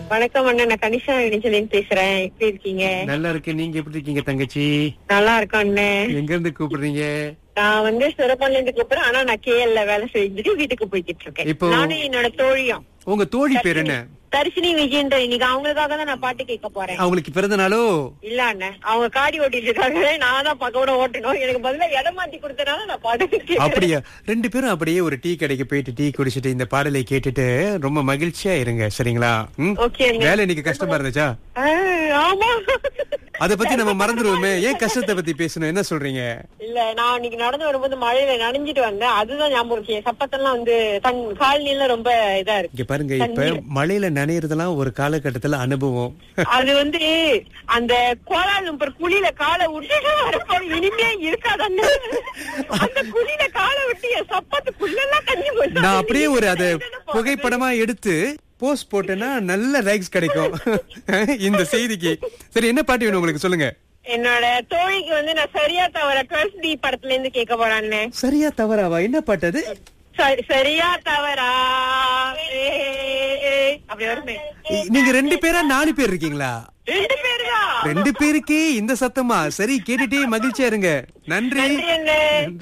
வணக்கம் அண்ணன் நான் கனிஷா இணைச்சலேன்னு பேசுறேன் எப்படி இருக்கீங்க நல்லா இருக்கு நீங்க எப்படி இருக்கீங்க தங்கச்சி நல்லா இருக்கோம் அண்ணன் எங்க இருந்து கூப்பிடுறீங்க நான் வந்து சிறப்பால இருந்து கூப்பிடுறேன் ஆனா நான் கேஎல்ல வேலை செஞ்சுட்டு வீட்டுக்கு போய்கிட்டு இருக்கேன் இப்போ- நானும் என்னோட தோழியும் உங்க தோழி பேர் என்ன தர்ஷினி விஜயன்ற இன்னைக்கு அவங்களுக்காக தான் நான் பாட்டு கேட்க போறேன் அவங்களுக்கு பிறந்த நாளோ இல்ல அண்ணன் அவங்க காடி ஓட்டிட்டு இருக்காங்க நான் தான் பக்கோட ஓட்டணும் எனக்கு பதிலா இடம் மாத்தி கொடுத்தனால நான் பாட்டு கேட்கிறேன். அப்படியா ரெண்டு பேரும் அப்படியே ஒரு டீ கடைக்கு போயிட்டு டீ குடிச்சிட்டு இந்த பாடலை கேட்டுட்டு ரொம்ப மகிழ்ச்சியா இருங்க சரிங்களா ம்? ஓகே அண்ணே. வேலை இன்னைக்கு கஷ்டமா இருந்துச்சா ஆ, ஆமா அத பத்தி நம்ம மறந்துருவோமே ஏன் கஷ்டத்தை பத்தி பேசணும் என்ன சொல்றீங்க இல்ல நான் இன்னைக்கு நடந்து வரும்போது மழையில நனைஞ்சிட்டு வந்தேன் அதுதான் ஞாபகம் இருக்கு என் சப்பத்தெல்லாம் வந்து தன் கால் நீல ரொம்ப இதா இருக்கு இங்க பாருங்க இப்ப மழையில நனையறதெல்லாம் ஒரு காலகட்டத்துல அனுபவம் அது வந்து அந்த கோலாலும்பர் குழியில காலை விட்டு வரப்போ இனிமையா இருக்காது அந்த அந்த குழியில காலை விட்டு என் சப்பத்துக்குள்ளெல்லாம் கஞ்சி போச்சு நான் அப்படியே ஒரு அத புகைப்படமா எடுத்து போஸ்ட் போட்டேன்னா நல்ல லைக்ஸ் கிடைக்கும் இந்த செய்திக்கு சரி என்ன பாட்டு வேணும் உங்களுக்கு சொல்லுங்க என்னோட தோழிக்கு வந்து நான் சரியா தவிர டுவெல்த் டி படத்துல இருந்து கேட்க போறான்னு சரியா தவறாவா என்ன பாட்டு அது சரி- சரியா தவறா ஏ, ஏ, அப்படி வருமே இ- நீங்க ரெண்டு பேரா நாலு பேர் இருக்கீங்களா ரெண்டு பேரு தான் ரெண்டு பேருக்கே இந்த சத்தமா சரி கேட்டுட்டே மகிழ்ச்சியா இருங்க நன்றி நன்றி அண்ணே